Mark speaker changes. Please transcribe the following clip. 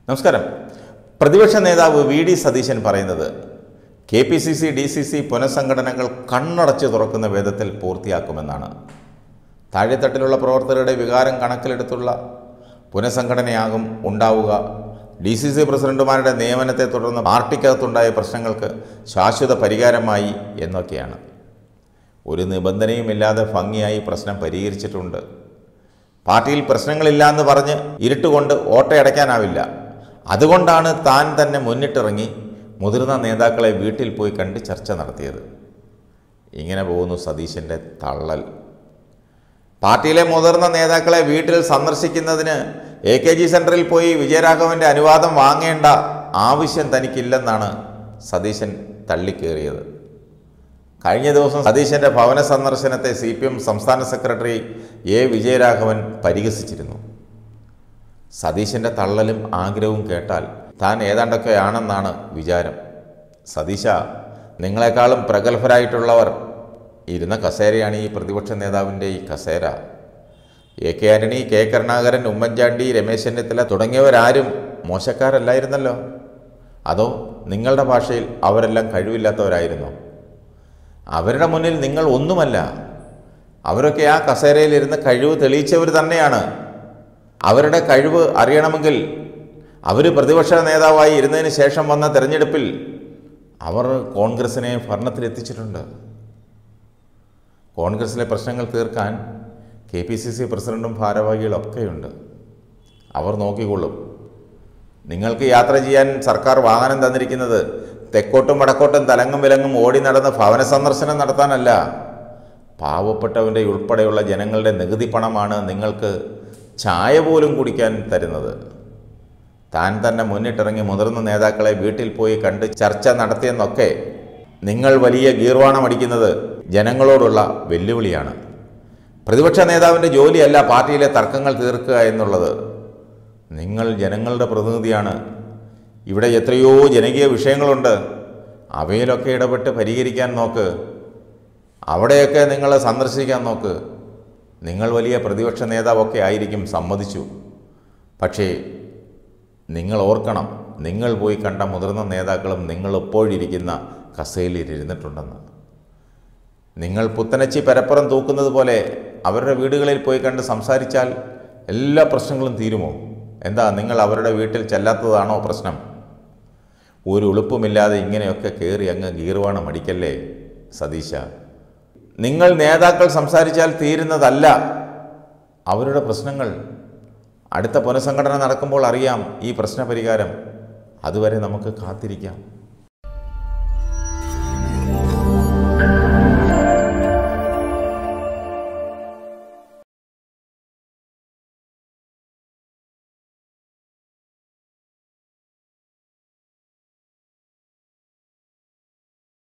Speaker 1: നമസ്കാരം പ്രതിപക്ഷ നേതാവ് വി ഡി സതീശൻ പറയുന്നത് K P C C D C C പുനഃസംഘടനകൾ കണ്ണടച്ച് തുറക്കുന്ന വേദത്തിൽ പൂർത്തിയാക്കുമെന്നാണ് താഴെത്തട്ടിലുള്ള പ്രവർത്തകരുടെ വികാരം കണക്കിലെടുത്തുള്ള പുനഃസംഘടനയാകും ഉണ്ടാവുക ഡി സി സി പ്രസിഡന്റുമാരുടെ നിയമനത്തെ തുടർന്ന് പാർട്ടിക്കകത്തുണ്ടായ പ്രശ്നങ്ങൾക്ക് ശാശ്വത പരിഹാരമായി എന്നൊക്കെയാണ് ഒരു നിബന്ധനയുമില്ലാതെ ഭംഗിയായി പ്രശ്നം പരിഹരിച്ചിട്ടുണ്ട് പാർട്ടിയിൽ പ്രശ്നങ്ങളില്ല എന്ന് പറഞ്ഞ് ഇരുട്ടുകൊണ്ട് ഓട്ടയടയ്ക്കാനാവില്ല അതുകൊണ്ടാണ് താൻ തന്നെ മുന്നിട്ടിറങ്ങി മുതിർന്ന നേതാക്കളെ വീട്ടിൽ പോയി കണ്ട് ചർച്ച നടത്തിയത് ഇങ്ങനെ പോകുന്നു സതീശൻ്റെ തള്ളൽ പാർട്ടിയിലെ മുതിർന്ന നേതാക്കളെ വീട്ടിൽ സന്ദർശിക്കുന്നതിന് എ കെ ജി സെൻറ്ററിൽ പോയി വിജയരാഘവൻ്റെ അനുവാദം വാങ്ങേണ്ട ആവശ്യം തനിക്കില്ലെന്നാണ് സതീശൻ തള്ളിക്കേറിയത് കഴിഞ്ഞ ദിവസം സതീശൻ്റെ ഭവന സന്ദർശനത്തെ സി പി എം സംസ്ഥാന സെക്രട്ടറി എ വിജയരാഘവൻ പരിഹസിച്ചിരുന്നു സതീശൻ്റെ തള്ളലും ആഗ്രഹവും കേട്ടാൽ താൻ ഏതാണ്ടൊക്കെയാണെന്നാണ് വിചാരം സതീശ നിങ്ങളെക്കാളും പ്രഗത്ഭരായിട്ടുള്ളവർ ഇരുന്ന കസേരയാണ് ഈ പ്രതിപക്ഷ നേതാവിൻ്റെ ഈ കസേര A K Antony K Karunakaran Oommen Chandy Ramesh Chennithala തുടങ്ങിയവരാരും മോശക്കാരല്ലായിരുന്നല്ലോ അതോ നിങ്ങളുടെ ഭാഷയിൽ അവരെല്ലാം കഴിവില്ലാത്തവരായിരുന്നോ അവരുടെ മുന്നിൽ നിങ്ങൾ ഒന്നുമല്ല അവരൊക്കെ ആ കസേരയിലിരുന്ന് കഴിവ് തെളിയിച്ചവർ തന്നെയാണ് അവരുടെ കഴിവ് അറിയണമെങ്കിൽ അവർ പ്രതിപക്ഷ നേതാവായി ഇരുന്നതിന് ശേഷം വന്ന തെരഞ്ഞെടുപ്പിൽ അവർ കോൺഗ്രസിനെ ഭരണത്തിലെത്തിച്ചിട്ടുണ്ട് കോൺഗ്രസിലെ പ്രശ്നങ്ങൾ തീർക്കാൻ കെ പി സി സി പ്രസിഡൻറ്റും ഭാരവാഹികളൊക്കെയുണ്ട് അവർ നോക്കിക്കൊള്ളും നിങ്ങൾക്ക് യാത്ര ചെയ്യാൻ സർക്കാർ വാഹനം തന്നിരിക്കുന്നത് തെക്കോട്ടും വടക്കോട്ടും തലങ്ങും വിലങ്ങും ഓടി നടന്ന് ഭവന സന്ദർശനം നടത്താനല്ല പാവപ്പെട്ടവൻ്റെ ഉൾപ്പെടെയുള്ള ജനങ്ങളുടെ നികുതി പണമാണ് നിങ്ങൾക്ക് ചായ പോലും കുടിക്കാൻ തരുന്നത് താൻ തന്നെ മുന്നിട്ടിറങ്ങി മുതിർന്ന നേതാക്കളെ വീട്ടിൽ പോയി കണ്ട് ചർച്ച നടത്തിയെന്നൊക്കെ നിങ്ങൾ വലിയ ഗീർവാണം അടിക്കുന്നത് ജനങ്ങളോടുള്ള വെല്ലുവിളിയാണ് പ്രതിപക്ഷ നേതാവിൻ്റെ ജോലിയല്ല പാർട്ടിയിലെ തർക്കങ്ങൾ തീർക്കുക എന്നുള്ളത് നിങ്ങൾ ജനങ്ങളുടെ പ്രതിനിധിയാണ് ഇവിടെ എത്രയോ ജനകീയ വിഷയങ്ങളുണ്ട് അവയിലൊക്കെ ഇടപെട്ട് പരിഹരിക്കാൻ നോക്ക് അവിടെയൊക്കെ നിങ്ങൾ സന്ദർശിക്കാൻ നോക്ക് നിങ്ങൾ വലിയ പ്രതിപക്ഷ നേതാവൊക്കെ ആയിരിക്കും സമ്മതിച്ചു പക്ഷേ നിങ്ങൾ ഓർക്കണം നിങ്ങൾ പോയി കണ്ട മുതിർന്ന നേതാക്കളും നിങ്ങൾ ഇപ്പോഴിരിക്കുന്ന കസേലിൽ ഇരുന്നിട്ടുണ്ടെന്ന് നിങ്ങൾ പുത്തനച്ചി പരപ്പുറം തൂക്കുന്നത് പോലെ അവരുടെ വീടുകളിൽ പോയി കണ്ട് സംസാരിച്ചാൽ എല്ലാ പ്രശ്നങ്ങളും തീരുമോ എന്താ നിങ്ങൾ അവരുടെ വീട്ടിൽ ചെല്ലാത്തതാണോ പ്രശ്നം ഒരു ഉളുപ്പുമില്ലാതെ ഇങ്ങനെയൊക്കെ കയറി അങ്ങ് ഗീർവാണം അടിക്കല്ലേ സതീശ നിങ്ങൾ നേതാക്കൾ സംസാരിച്ചാൽ തീരുന്നതല്ല അവരുടെ പ്രശ്നങ്ങൾ അടുത്ത പുനഃസംഘടന നടക്കുമ്പോൾ അറിയാം ഈ പ്രശ്നപരിഹാരം അതുവരെ നമുക്ക് കാത്തിരിക്കാം